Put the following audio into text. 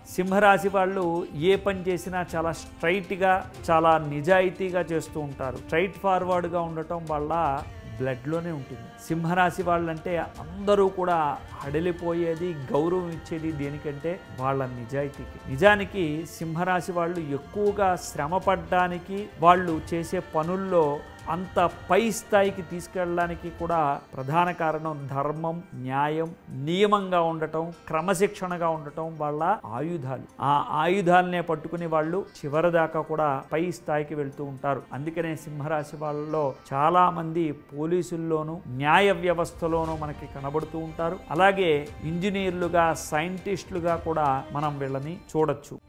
సింహరాశి వాళ్ళు ఏ పని చేసినా చాలా స్ట్రైట్గా చాలా నిజాయితీగా చేస్తూ ఉంటారు స్ట్రైట్ ఫార్వర్డ్గా ఉండటం వల్ల బ్లడ్లోనే ఉంటుంది సింహరాశి వాళ్ళంటే అందరూ కూడా హడలిపోయేది గౌరవం ఇచ్చేది దేనికంటే వాళ్ళ నిజాయితీకి నిజానికి సింహరాశి వాళ్ళు ఎక్కువగా శ్రమ పడ్డానికి వాళ్ళు చేసే పనుల్లో అంత పై స్థాయికి తీసుకెళ్ళడానికి కూడా ప్రధాన కారణం ధర్మం న్యాయం నియమంగా ఉండటం క్రమశిక్షణగా ఉండటం వాళ్ళ ఆయుధాలు ఆ ఆయుధాలనే పట్టుకుని వాళ్ళు చివరిదాకా కూడా పై స్థాయికి వెళ్తూ ఉంటారు అందుకనే సింహరాశి వాళ్ళలో చాలా మంది పోలీసుల్లోనూ న్యాయ వ్యవస్థలోనూ మనకి కనబడుతూ ఉంటారు అలాగే ఇంజనీర్లుగా సైంటిస్టులుగా కూడా మనం వీళ్ళని చూడొచ్చు